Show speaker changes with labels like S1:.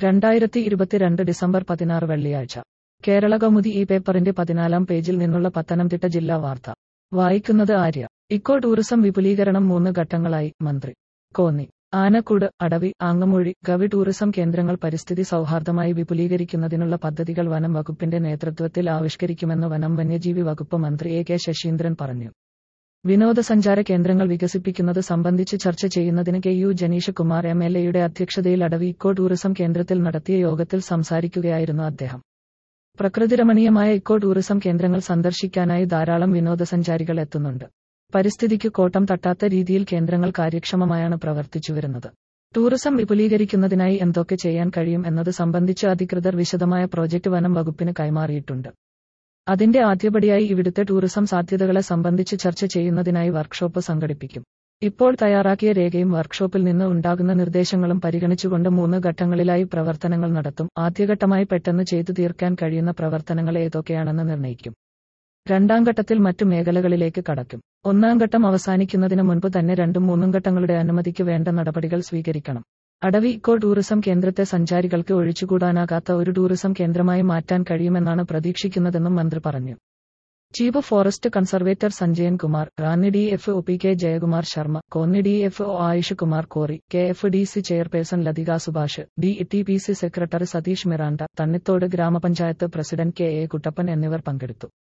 S1: രണ്ടായിരത്തി ഇരുപത്തിരണ്ട് ഡിസംബർ പതിനാറ് വെള്ളിയാഴ്ച കേരള കൗമുദി ഈ പേപ്പറിന്റെ പതിനാലാം പേജിൽ നിന്നുള്ള പത്തനംതിട്ട ജില്ലാ വാർത്ത വായിക്കുന്നത് ആര്യ ഇക്കോ ടൂറിസം വിപുലീകരണം മൂന്ന് ഘട്ടങ്ങളായി മന്ത്രി കോന്നി ആനക്കൂട് അടവി ആങ്ങമൂഴി ഗവി ടൂറിസം കേന്ദ്രങ്ങൾ പരിസ്ഥിതി സൗഹാർദ്ദമായി വിപുലീകരിക്കുന്നതിനുള്ള പദ്ധതികൾ വനം വകുപ്പിന്റെ നേതൃത്വത്തിൽ ആവിഷ്കരിക്കുമെന്ന് വനം വന്യജീവി വകുപ്പ് മന്ത്രി എ കെ ശശീന്ദ്രൻ പറഞ്ഞു വിനോദസഞ്ചാര കേന്ദ്രങ്ങൾ വികസിപ്പിക്കുന്നത് സംബന്ധിച്ച് ചർച്ച ചെയ്യുന്നതിന് K U Janeesh Kumar M L എയുടെ അധ്യക്ഷതയിൽ അടവി ഇക്കോ ടൂറിസം കേന്ദ്രത്തിൽ നടത്തിയ യോഗത്തിൽ സംസാരിക്കുകയായിരുന്നു അദ്ദേഹം പ്രകൃതിരമണീയമായ ഇക്കോ ടൂറിസം കേന്ദ്രങ്ങൾ സന്ദർശിക്കാനായി ധാരാളം വിനോദസഞ്ചാരികൾ എത്തുന്നുണ്ട് പരിസ്ഥിതിക്ക് കോട്ടം തട്ടാത്ത രീതിയിൽ കേന്ദ്രങ്ങൾ കാര്യക്ഷമമായാണ് പ്രവർത്തിച്ചുവരുന്നത് ടൂറിസം വിപുലീകരിക്കുന്നതിനായി എന്തൊക്കെ ചെയ്യാൻ കഴിയും എന്നത് സംബന്ധിച്ച് അധികൃതർ വിശദമായ പ്രോജക്റ്റ് വനം വകുപ്പിന് കൈമാറിയിട്ടുണ്ട് അതിന്റെ ആദ്യപടിയായി ഇവിടുത്തെ ടൂറിസം സാധ്യതകളെ സംബന്ധിച്ച് ചർച്ച ചെയ്യുന്നതിനായി വർക്ക്ഷോപ്പ് സംഘടിപ്പിക്കും ഇപ്പോൾ തയ്യാറാക്കിയ രേഖയും വർക്ക്ഷോപ്പിൽ നിന്ന് ഉണ്ടാകുന്ന നിർദ്ദേശങ്ങളും പരിഗണിച്ചുകൊണ്ട് മൂന്ന് ഘട്ടങ്ങളിലായി പ്രവർത്തനങ്ങൾ നടത്തും ആദ്യഘട്ടമായി പെട്ടെന്ന് ചെയ്തു തീർക്കാൻ കഴിയുന്ന പ്രവർത്തനങ്ങൾ ഏതൊക്കെയാണെന്ന് നിർണ്ണയിക്കും രണ്ടാം ഘട്ടത്തിൽ മറ്റു മേഖലകളിലേക്ക് കടക്കും ഒന്നാം ഘട്ടം അവസാനിക്കുന്നതിന് മുൻപ് തന്നെ രണ്ടും മൂന്നും ഘട്ടങ്ങളുടെ അനുമതിക്ക് വേണ്ട നടപടികൾ സ്വീകരിക്കണം അടവി ഇക്കോ ടൂറിസം കേന്ദ്രത്തെ സഞ്ചാരികൾക്ക് ഒഴിച്ചുകൂടാനാകാത്ത ഒരു ടൂറിസം കേന്ദ്രമായി മാറ്റാൻ കഴിയുമെന്നാണ് പ്രതീക്ഷിക്കുന്നതെന്നും മന്ത്രി പറഞ്ഞു chief forest conservator Sanjayan Kumar Ranni D F O P K Jayakumar Sharma Konni D F O Ayush Kumar Kori K F D C chairperson Lathika Subhash D T P C secretary Satheesh Miranda Thannithode ഗ്രാമപഞ്ചായത്ത് പ്രസിഡന്റ് കെ എ കുട്ടപ്പൻ എന്നിവർ പങ്കെടുത്തു